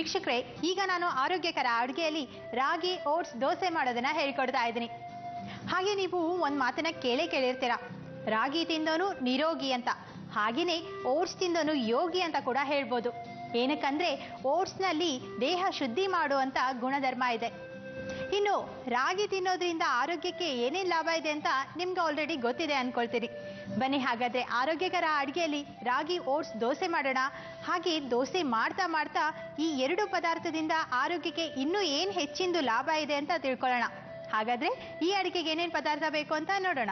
ವೀಕ್ಷಕರೇ ಈಗ ನಾನು ಆರೋಗ್ಯಕರ ಅಡುಗೆಯಲ್ಲಿ ರಾಗಿ ಓಟ್ಸ್ ದೋಸೆ ಮಾಡೋದನ್ನ ಹೇಳ್ಕೊಡ್ತಾ ಇದ್ದೀನಿ ಹಾಗೆ ನೀವು ಒಂದು ಮಾತನ್ನ ಕೇಳೇ ಕೇಳಿರ್ತೀರ ರಾಗಿ ತಿಂದೋನು ನಿರೋಗಿ ಅಂತ ಹಾಗೆಯೇ ಓಟ್ಸ್ ತಿಂದೋನು ಯೋಗಿ ಅಂತ ಕೂಡ ಹೇಳ್ಬೋದು ಏನಕ್ಕಂದ್ರೆ ಓಟ್ಸ್ನಲ್ಲಿ ದೇಹ ಶುದ್ಧಿ ಮಾಡುವಂತ ಗುಣಧರ್ಮ ಇದೆ ಇನ್ನು ರಾಗಿ ತಿನ್ನೋದ್ರಿಂದ ಆರೋಗ್ಯಕ್ಕೆ ಏನೇನು ಲಾಭ ಇದೆ ಅಂತ ನಿಮ್ಗೆ ಆಲ್ರೆಡಿ ಗೊತ್ತಿದೆ ಅನ್ಕೊಳ್ತೀರಿ ಬನ್ನಿ ಹಾಗಾದ್ರೆ ಆರೋಗ್ಯಕರ ಅಡುಗೆಯಲ್ಲಿ ರಾಗಿ ಓಟ್ಸ್ ದೋಸೆ ಮಾಡೋಣ ಹಾಗೆ ದೋಸೆ ಮಾಡ್ತಾ ಮಾಡ್ತಾ ಈ ಎರಡು ಪದಾರ್ಥದಿಂದ ಆರೋಗ್ಯಕ್ಕೆ ಇನ್ನೂ ಏನು ಹೆಚ್ಚಿಂದು ಲಾಭ ಇದೆ ಅಂತ ತಿಳ್ಕೊಳ್ಳೋಣ ಹಾಗಾದ್ರೆ ಈ ಅಡುಗೆಗೆ ಏನೇನು ಪದಾರ್ಥ ಬೇಕು ಅಂತ ನೋಡೋಣ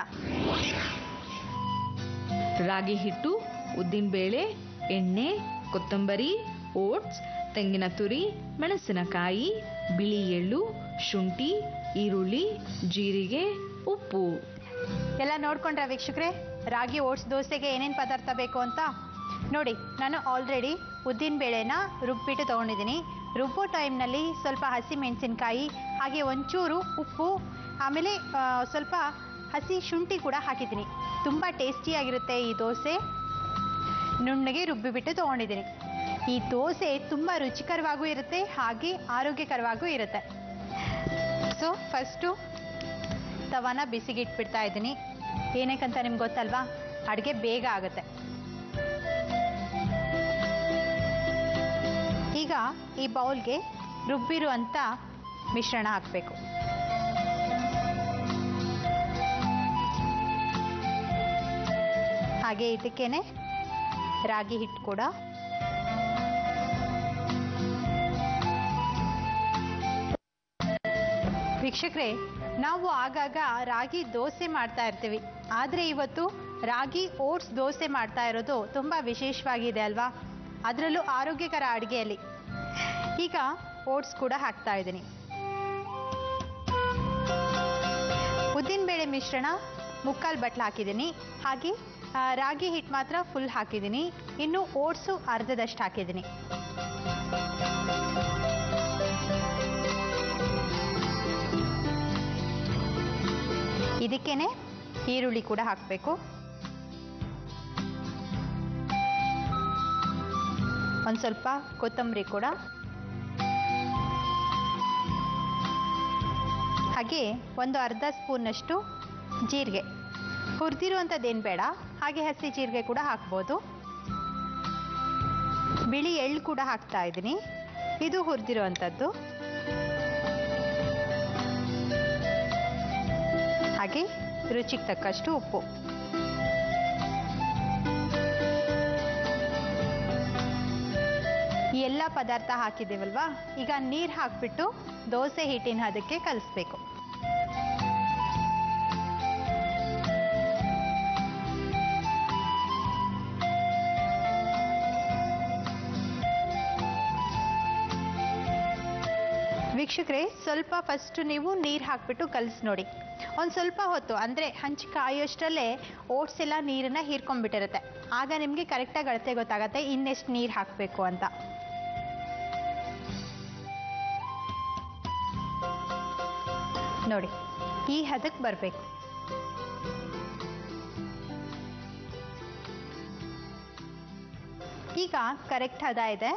ರಾಗಿ ಹಿಟ್ಟು ಉದ್ದಿನಬೇಳೆ ಎಣ್ಣೆ ಕೊತ್ತಂಬರಿ ಓಟ್ಸ್ ತೆಂಗಿನ ತುರಿ ಮೆಣಸಿನಕಾಯಿ ಬಿಳಿ ಎಳ್ಳು ಶುಂಠಿ ಈರುಳ್ಳಿ ಜೀರಿಗೆ ಉಪ್ಪು ಎಲ್ಲ ನೋಡ್ಕೊಂಡ್ರ ವೀಕ್ಷಕರೇ ರಾಗಿ ಓಟ್ಸ್ ದೋಸೆಗೆ ಏನೇನು ಪದಾರ್ಥ ಬೇಕು ಅಂತ ನೋಡಿ ನಾನು ಆಲ್ರೆಡಿ ಉದ್ದಿನ ಬೇಳೆನ ರುಬ್ಬಿಟ್ಟು ತೊಗೊಂಡಿದ್ದೀನಿ ರುಬ್ಬೋ ಟೈಮ್ನಲ್ಲಿ ಸ್ವಲ್ಪ ಹಸಿ ಮೆಣಸಿನ್ಕಾಯಿ ಹಾಗೆ ಒಂಚೂರು ಉಪ್ಪು ಆಮೇಲೆ ಆ, ಸ್ವಲ್ಪ ಹಸಿ ಶುಂಠಿ ಕೂಡ ಹಾಕಿದ್ದೀನಿ ತುಂಬ ಟೇಸ್ಟಿಯಾಗಿರುತ್ತೆ ಈ ದೋಸೆ ನುಣ್ಣಗೆ ರುಬ್ಬಿಬಿಟ್ಟು ತೊಗೊಂಡಿದ್ದೀನಿ ಈ ದೋಸೆ ತುಂಬ ರುಚಿಕರವಾಗೂ ಇರುತ್ತೆ ಹಾಗೆ ಆರೋಗ್ಯಕರವಾಗೂ ಇರುತ್ತೆ ಸೊ ಫಸ್ಟು ತವಾನ ಬಿಸಿಗೆ ಇಟ್ಬಿಡ್ತಾ ಇದ್ದೀನಿ ಏನಕ್ಕಂತ ನಿಮ್ಗೆ ಗೊತ್ತಲ್ವಾ ಅಡುಗೆ ಬೇಗ ಆಗುತ್ತೆ ಈಗ ಈ ಬೌಲ್ಗೆ ರುಬ್ಬಿರುವಂಥ ಮಿಶ್ರಣ ಹಾಕಬೇಕು ಹಾಗೆ ಇದಕ್ಕೇನೆ ರಾಗಿ ಹಿಟ್ಟು ಕೂಡ ವೀಕ್ಷಕರೇ ನಾವು ಆಗಾಗ ರಾಗಿ ದೋಸೆ ಮಾಡ್ತಾ ಇರ್ತೀವಿ ಆದರೆ ಇವತ್ತು ರಾಗಿ ಓಟ್ಸ್ ದೋಸೆ ಮಾಡ್ತಾ ಇರೋದು ತುಂಬ ವಿಶೇಷವಾಗಿದೆ ಅಲ್ವಾ ಅದರಲ್ಲೂ ಆರೋಗ್ಯಕರ ಅಡುಗೆಯಲ್ಲಿ ಈಗ ಓಟ್ಸ್ ಕೂಡ ಹಾಕ್ತಾ ಇದ್ದೀನಿ ಉದ್ದಿನಬೇಳೆ ಮಿಶ್ರಣ ಮುಕ್ಕಾಲು ಬಟ್ಲು ಹಾಕಿದ್ದೀನಿ ಹಾಗೆ ಆ, ರಾಗಿ ಹಿಟ್ಟು ಮಾತ್ರ ಫುಲ್ ಹಾಕಿದ್ದೀನಿ ಇನ್ನು ಓಟ್ಸು ಅರ್ಧದಷ್ಟು ಹಾಕಿದ್ದೀನಿ ಇದಕ್ಕೇನೆ ಈರುಳ್ಳಿ ಕೂಡ ಹಾಕಬೇಕು ಒಂದು ಸ್ವಲ್ಪ ಕೊತ್ತಂಬರಿ ಕೂಡ ಹಾಗೆ ಒಂದು ಅರ್ಧ ಸ್ಪೂನ್ನಷ್ಟು ಜೀರಿಗೆ ಹುರಿದಿರುವಂಥದ್ದೇನು ಬೇಡ ಹಾಗೆ ಹಸಿ ಜೀರಿಗೆ ಕೂಡ ಹಾಕ್ಬೋದು ಬಿಳಿ ಎಳ್ಳು ಕೂಡ ಹಾಕ್ತಾ ಇದ್ದೀನಿ ಇದು ಹುರಿದಿರುವಂಥದ್ದು ಹಾಗೆ ರುಚಿಗೆ ತಕ್ಕಷ್ಟು ಉಪ್ಪು ಈ ಎಲ್ಲ ಪದಾರ್ಥ ಹಾಕಿದ್ದೇವಲ್ವಾ ಈಗ ನೀರು ಹಾಕ್ಬಿಟ್ಟು ದೋಸೆ ಹಿಟ್ಟಿನ ಅದಕ್ಕೆ ಕಲಿಸ್ಬೇಕು ವೀಕ್ಷಕರೇ ಸ್ವಲ್ಪ ಫಸ್ಟ್ ನೀವು ನೀರು ಹಾಕ್ಬಿಟ್ಟು ಕಲಿಸಿ ನೋಡಿ ಒಂದು ಸ್ವಲ್ಪ ಹೊತ್ತು ಅಂದರೆ ಹಂಚಿ ಕಾಯೋಷ್ಟರಲ್ಲೇ ಓಟ್ಸ್ ಎಲ್ಲ ನೀರನ್ನು ಹೀರ್ಕೊಂಡ್ಬಿಟ್ಟಿರುತ್ತೆ ಆಗ ನಿಮಗೆ ಕರೆಕ್ಟಾಗಿ ಅಳತೆ ಗೊತ್ತಾಗತ್ತೆ ಇನ್ನೆಷ್ಟು ನೀರು ಹಾಕಬೇಕು ಅಂತ ನೋಡಿ ಈ ಹದಕ್ಕೆ ಬರಬೇಕು ಈಗ ಕರೆಕ್ಟ್ ಹದ ಇದೆ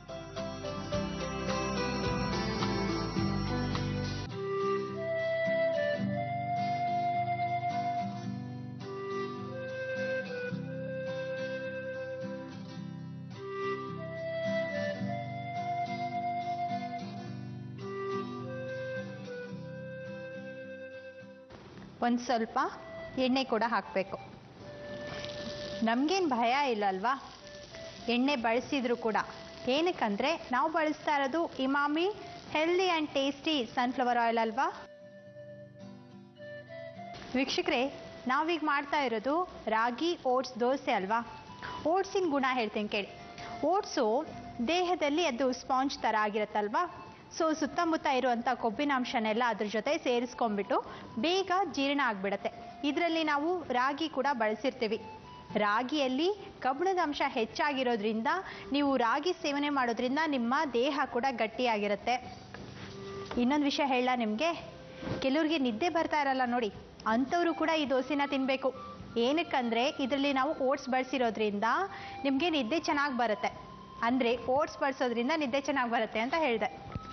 ಒಂದು ಸ್ವಲ್ಪ ಎಣ್ಣೆ ಕೂಡ ಹಾಕಬೇಕು ನಮಗೇನು ಭಯ ಇಲ್ಲ ಅಲ್ವಾ ಎಣ್ಣೆ ಬಳಸಿದ್ರು ಕೂಡ ಏನಕ್ಕಂದರೆ ನಾವು ಬಳಸ್ತಾ ಇರೋದು Emami healthy and tasty sunflower oil ಅಲ್ವಾ ವೀಕ್ಷಕರೇ ನಾವೀಗ ಮಾಡ್ತಾ ಇರೋದು ರಾಗಿ ಓಟ್ಸ್ ದೋಸೆ ಅಲ್ವಾ ಓಟ್ಸಿನ ಗುಣ ಹೇಳ್ತೀನಿ ಕೇಳಿ ಓಟ್ಸು ದೇಹದಲ್ಲಿ ಅದು ಸ್ಪಾಂಜ್ ಥರ ಆಗಿರುತ್ತಲ್ವಾ ಸೊ ಸುತ್ತಮುತ್ತ ಇರುವಂಥ ಕೊಬ್ಬಿನಾಂಶನೆಲ್ಲ ಅದ್ರ ಜೊತೆ ಸೇರಿಸ್ಕೊಂಡ್ಬಿಟ್ಟು ಬೇಗ ಜೀರ್ಣ ಆಗಿಬಿಡುತ್ತೆ ಇದರಲ್ಲಿ ನಾವು ರಾಗಿ ಕೂಡ ಬಳಸಿರ್ತೀವಿ ರಾಗಿಯಲ್ಲಿ ಕಬ್ಬಿಣದ ಅಂಶ ಹೆಚ್ಚಾಗಿರೋದ್ರಿಂದ ನೀವು ರಾಗಿ ಸೇವನೆ ಮಾಡೋದ್ರಿಂದ ನಿಮ್ಮ ದೇಹ ಕೂಡ ಗಟ್ಟಿಯಾಗಿರುತ್ತೆ ಇನ್ನೊಂದು ವಿಷಯ ಹೇಳ ನಿಮಗೆ ಕೆಲವ್ರಿಗೆ ನಿದ್ದೆ ಬರ್ತಾ ಇರಲ್ಲ ನೋಡಿ ಅಂಥವರು ಕೂಡ ಈ ದೋಸೆನ ತಿನ್ನಬೇಕು ಏನಕ್ಕಂದರೆ ಇದರಲ್ಲಿ ನಾವು ಓಟ್ಸ್ ಬಳಸಿರೋದ್ರಿಂದ ನಿಮಗೆ ನಿದ್ದೆ ಚೆನ್ನಾಗಿ ಬರುತ್ತೆ ಅಂದ್ರೆ ಓಟ್ಸ್ ಬಳಸೋದ್ರಿಂದ ನಿದ್ದೆ ಚೆನ್ನಾಗಿ ಬರುತ್ತೆ ಅಂತ ಹೇಳಿದೆ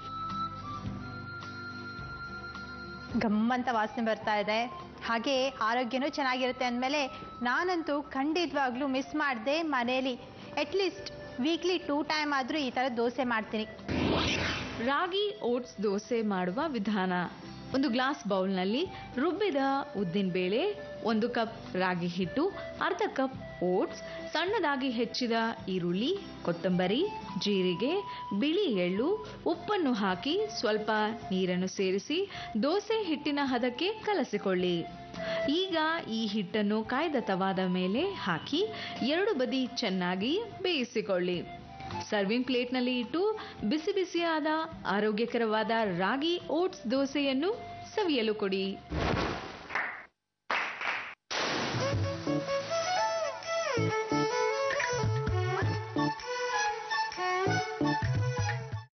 ಗಮ್ಮಂತ ವಾಸನೆ ಬರ್ತಾ ಇದೆ ಹಾಗೆ ಆರೋಗ್ಯನೂ ಚೆನ್ನಾಗಿರುತ್ತೆ ಅಂದಮೇಲೆ ನಾನಂತೂ ಖಂಡಿತವಾಗ್ಲೂ ಮಿಸ್ ಮಾಡದೆ ಮನೇಲಿ ಅಟ್ಲೀಸ್ಟ್ ವೀಕ್ಲಿ ಟೂ ಟೈಮ್ ಆದರೂ ಈ ಥರ ದೋಸೆ ಮಾಡ್ತೀನಿ ರಾಗಿ ಓಟ್ಸ್ ದೋಸೆ ಮಾಡುವ ವಿಧಾನ ಒಂದು ಗ್ಲಾಸ್ ಬೌಲ್ನಲ್ಲಿ ರುಬ್ಬಿದ ಉದ್ದಿನ ಬೇಳೆ ಒಂದು ಕಪ್ ರಾಗಿ ಹಿಟ್ಟು ಅರ್ಧ ಕಪ್ ಓಟ್ಸ್ ಸಣ್ಣದಾಗಿ ಹೆಚ್ಚಿದ ಈರುಳ್ಳಿ ಕೊತ್ತಂಬರಿ ಜೀರಿಗೆ ಬಿಳಿ ಎಳ್ಳು ಉಪ್ಪನ್ನು ಹಾಕಿ ಸ್ವಲ್ಪ ನೀರನ್ನು ಸೇರಿಸಿ ದೋಸೆ ಹಿಟ್ಟಿನ ಹದಕ್ಕೆ ಕಲಸಿಕೊಳ್ಳಿ ಈಗ ಈ ಹಿಟ್ಟನ್ನು ಕಾಯ್ದ ತವಾದ ಮೇಲೆ ಹಾಕಿ ಎರಡು ಬದಿ ಚೆನ್ನಾಗಿ ಬೇಯಿಸಿಕೊಳ್ಳಿ ಸರ್ವಿಂಗ್ ಪ್ಲೇಟ್ನಲ್ಲಿ ಇಟ್ಟು ಬಿಸಿ ಬಿಸಿಯಾದ ಆರೋಗ್ಯಕರವಾದ ರಾಗಿ ಓಟ್ಸ್ ದೋಸೆಯನ್ನು ಸವಿಯಲು ಕೊಡಿ